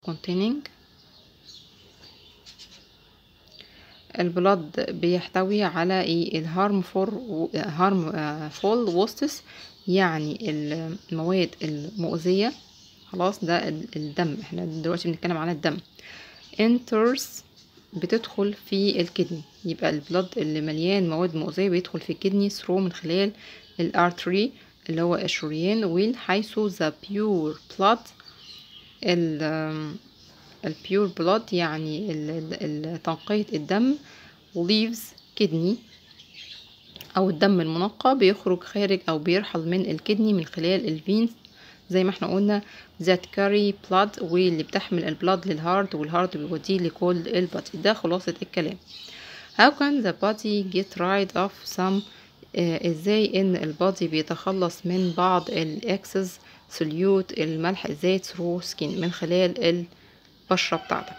containing البلد بيحتوي على ايه الهارمفور هارمفول ووستس يعني المواد المؤذية خلاص ده الدم احنا دلوقتي بنتكلم على الدم enters بتدخل في الكدني يبقى البلد اللي مليان مواد مؤذية بيدخل في الكدني through من خلال الارتري اللي هو الشريان ويل حيث the pure blood ال البيور بلاد يعني تنقية الدم leaves kidney أو الدم المنقى بيخرج خارج أو بيرحل من الكدني من خلال الفينز زي ما احنا قلنا that carry blood واللي بتحمل البلاد للهارت والهارت بيوديه لكل البادي ده خلاصة الكلام how can the body get rid of some آه ازاي ان البادي بيتخلص من بعض الاكسس سوليوت الملح الزيت through skin من خلال البشرة بتاعتك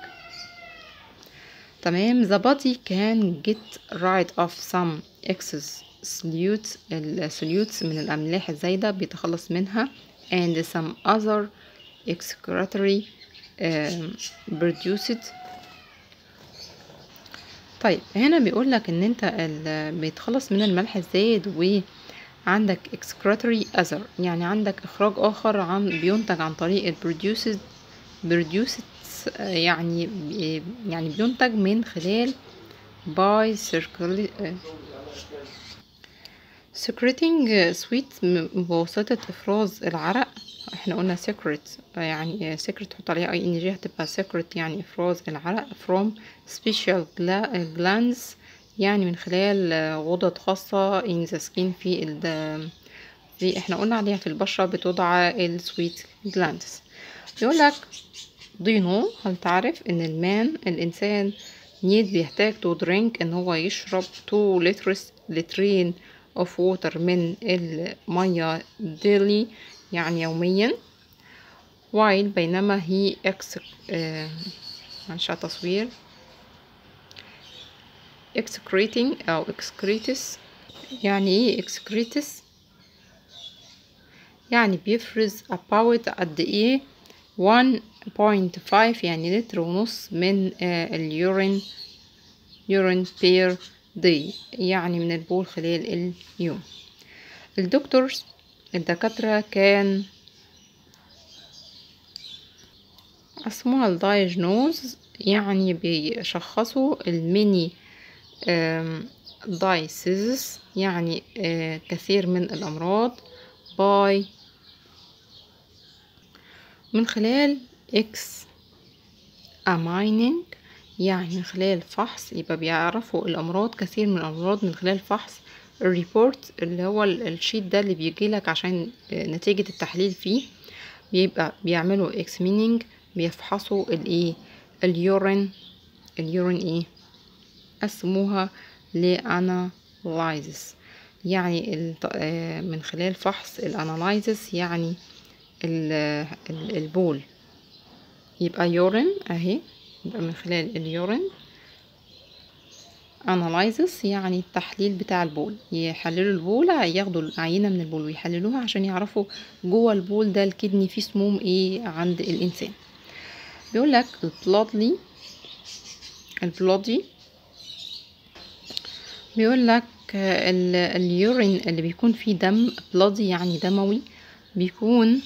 تمام the body can get rid of some excess solutes السوليوتس من الأملاح الزايدة بيتخلص منها and some other excretory um, produced طيب هنا بيقول لك ان انت بيتخلص من الملح الزايد وعندك excretory other يعني عندك اخراج اخر عن بينتج عن طريق ال produced produced يعني يعني بينتج من خلال by secreting sweet بواسطة افراز العرق احنا قلنا secret يعني secret تحط عليها اي ان جي هتبقى secret يعني افراز العرق from special glands يعني من خلال غدد خاصة in the skin في ال في احنا قلنا عليها في البشرة بتدعى السويت glands يقول لك do you know هل تعرف ان المان الانسان need بيحتاج to drink ان هو يشرب 2 liters لترين of water من المية daily يعني يوميا while بينما هي ex آه هنشع تصوير excreting أو excretus يعني ايه excretus يعني بيفرز about قد ايه 1.5 يعني لتر ونص من آه اليورين يورين بير دي يعني من البول خلال اليوم الدكتورز الدكاترة كان اسمها الدايجنوز يعني بيشخصوا الميني دايسيز يعني آه كثير من الأمراض باي من خلال اكس امايننج يعني من خلال فحص يبقى بيعرفوا الأمراض كثير من الأمراض من خلال فحص الريبورت اللي هو الشيت ده اللي بيجيلك عشان نتيجة التحليل فيه بيبقى بيعملوا اكسمينينج بيفحصوا الايه اليورين اليورين ايه قسموها لانالايزس يعني من خلال فحص الانالايزس يعني البول يبقى يورين اهي يبقى من خلال اليورين analysis يعني التحليل بتاع البول يحللوا البول ياخدوا عينة من البول ويحللوها عشان يعرفوا جوه البول ده الكدني فيه سموم ايه عند الانسان بيقول لك البلادلي البلادي بيقول لك اليورين اللي بيكون فيه دم بلادي يعني دموي بيكون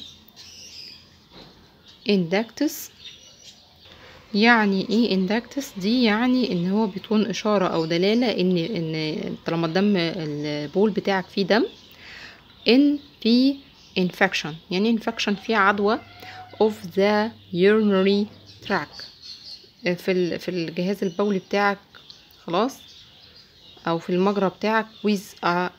اندكتس يعني ايه اندكتس دي يعني ان هو بتكون اشارة او دلالة ان ان طالما الدم البول بتاعك فيه دم ان في infection يعني infection في عدوى of the urinary tract في في الجهاز البولي بتاعك خلاص او في المجرى بتاعك with a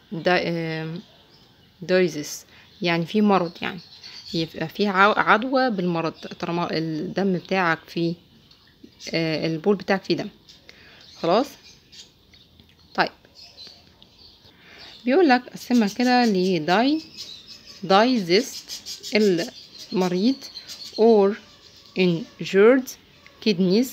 disease يعني في مرض يعني يبقى في عدوى بالمرض طالما الدم بتاعك فيه آه البول بتاعك فيه دم خلاص طيب بيقول لك قسمها كده لداي دايزيست المريض or injured kidneys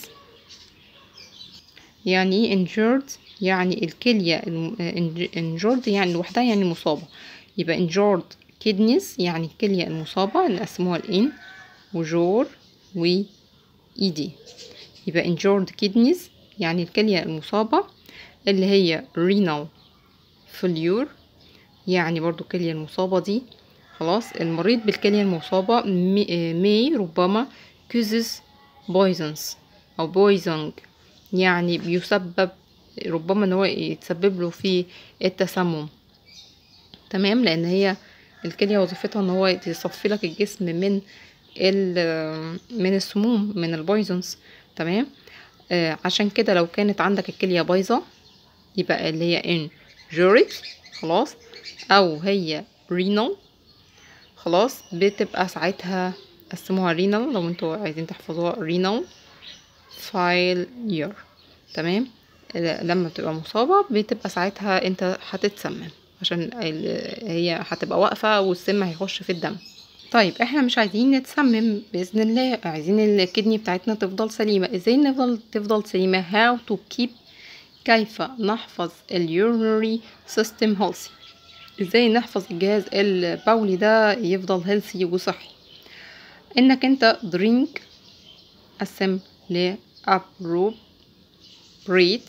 يعني ايه injured يعني الكلية injured يعني لوحدها يعني مصابة يبقى injured kidneys يعني الكلية المصابة اللي قسموها الان وجور و ED يبقى injured kidneys يعني الكلية المصابة اللي هي renal failure يعني برضو الكلية المصابة دي خلاص المريض بالكلية المصابة may ربما causes poisons أو poisoning يعني بيسبب ربما ان هو يتسبب له في التسمم تمام لان هي الكلية وظيفتها ان هو يصفي لك الجسم من من السموم من البويزونز تمام آه عشان كده لو كانت عندك الكلية بايظة يبقى اللي هي injured خلاص او هي renal خلاص بتبقى ساعتها قسموها renal لو انتوا عايزين تحفظوها renal failure تمام لما بتبقى مصابة بتبقى ساعتها انت هتتسمم عشان هي هتبقى واقفة والسم هيخش في الدم طيب احنا مش عايزين نتسمم باذن الله عايزين الكدني بتاعتنا تفضل سليمة ازاي نفضل تفضل سليمة how to keep كيف نحفظ اليورنري سيستم healthy ازاي نحفظ الجهاز البولي ده يفضل هيلثي وصحي انك انت drink قسم ل appropriate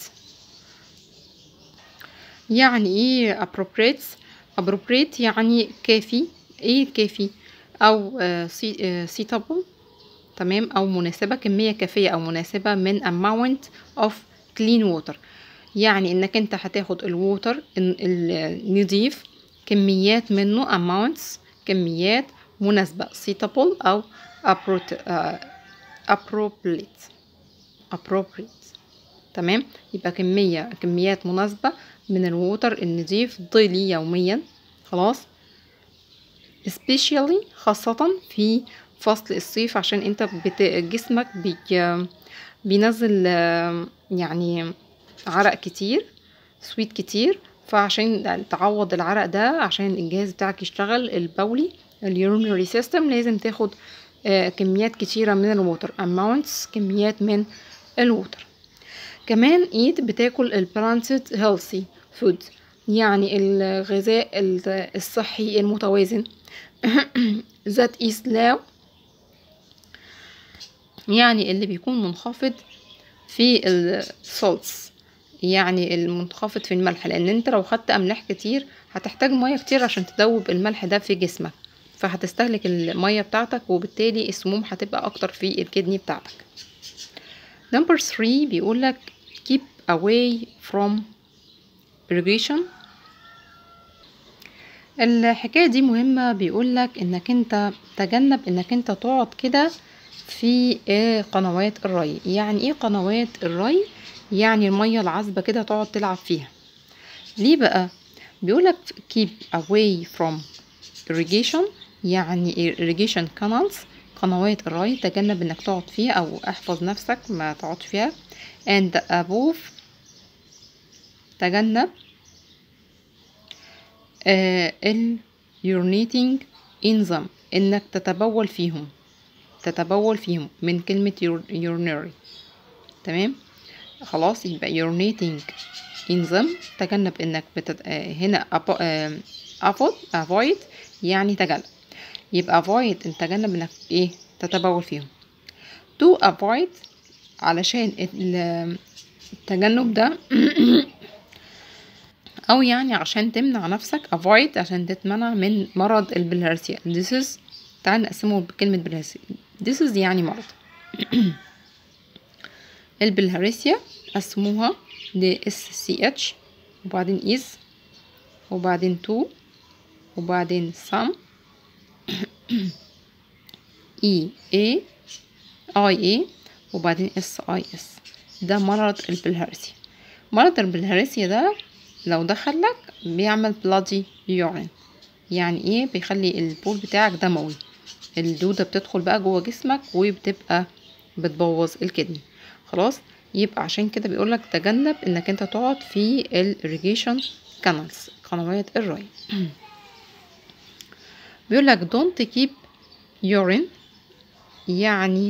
يعني ايه appropriate appropriate يعني كافي ايه كافي او suitable تمام او مناسبة كمية كافية او مناسبة من amount of clean water يعني انك انت هتاخد الووتر النضيف كميات منه amounts كميات مناسبة suitable او appropriate appropriate تمام يبقى كمية كميات مناسبة من الووتر النضيف ضيلي يوميا خلاص especially خاصة في فصل الصيف عشان انت بت... جسمك بي... بينزل يعني عرق كتير سويت كتير فعشان تعوض العرق ده عشان الجهاز بتاعك يشتغل البولي اليورينري سيستم لازم تاخد كميات كتيرة من الووتر amounts كميات من الووتر كمان ايد بتاكل البلانتد هيلثي فود يعني الغذاء الصحي المتوازن ذات is low يعني اللي بيكون منخفض في السولتس يعني المنخفض في الملح لان انت لو خدت املاح كتير هتحتاج ميه كتير عشان تدوب الملح ده في جسمك فهتستهلك الميه بتاعتك وبالتالي السموم هتبقى اكتر في الكدني بتاعتك نمبر 3 بيقول لك keep away from irrigation الحكاية دي مهمة بيقولك انك انت تجنب انك انت تقعد كده في قنوات الري يعني ايه قنوات الري يعني المية العذبة كده تقعد تلعب فيها ليه بقى بيقولك keep away from irrigation يعني irrigation canals قنوات الري تجنب انك تقعد فيها او احفظ نفسك ما تقعدش فيها and above تجنب آه ال urinating enzyme انك تتبول فيهم تتبول فيهم من كلمة urinary تمام خلاص يبقى urinating enzyme تجنب انك بتت... آه هنا آه avoid avoid يعني تجنب يبقى avoid انت تجنب انك ايه تتبول فيهم to avoid علشان التجنب ده او يعني عشان تمنع نفسك avoid عشان تتمنع من مرض البلهارسيا this is تعال نقسمه بكلمة بلهارسيا this is يعني مرض البلهارسيا قسموها ل SCH وبعدين is وبعدين to وبعدين some E A I A وبعدين S I S ده مرض البلهارسيا مرض البلهارسيا ده لو دخلك بيعمل بلادي يورين يعني ايه بيخلي البول بتاعك دموي الدودة بتدخل بقى جوه جسمك وبتبقى بتبوظ الكدني خلاص يبقى عشان كده بيقولك تجنب انك انت تقعد في الريجيشن كانالز قنوات الري بيقولك don't keep urine يعني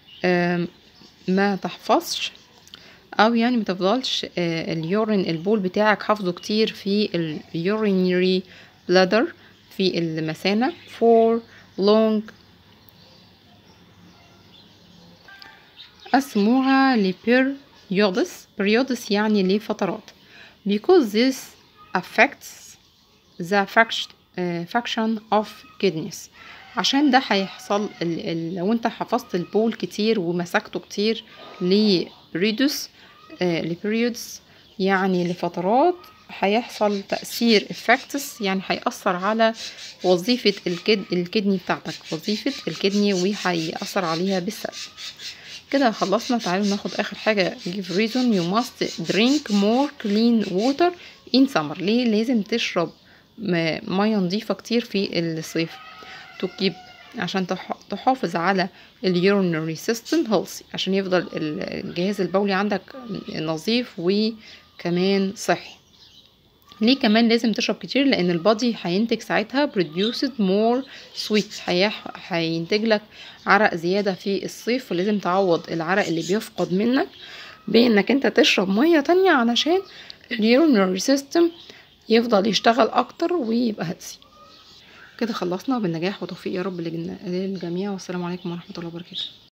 ما تحفظش او يعني ما تفضلش اليورين البول بتاعك حافظه كتير في اليورينري bladder في المثانة for long قسموها ل periods periods يعني لفترات because this affects the function آه، function of kidneys عشان ده هيحصل ال- ال- لو انت حفظت البول كتير ومسكته كتير ل periods آه، ل periods يعني لفترات هيحصل تأثير effects يعني هيأثر على وظيفة الكد... الكدني بتاعتك وظيفة الكدني وهيأثر عليها بالسلب كده خلصنا تعالوا ناخد آخر حاجة give reason you must drink more clean water in summer ليه لازم تشرب م- مية نظيفة كتير في الصيف to keep عشان تح- تحافظ على ال urinary system healthy عشان يفضل ال- الجهاز البولي عندك نظيف وكمان صحي ليه كمان لازم تشرب كتير لان البادي هينتج ساعتها produced more sweat هيح- هينتج لك عرق زيادة في الصيف فلازم تعوض العرق اللي بيفقد منك بانك انت تشرب مية تانية علشان اليورينري سيستم يفضل يشتغل اكتر ويبقى هاتسي كده خلصنا بالنجاح وتوفيق يا رب للجن- للجميع والسلام عليكم ورحمة الله وبركاته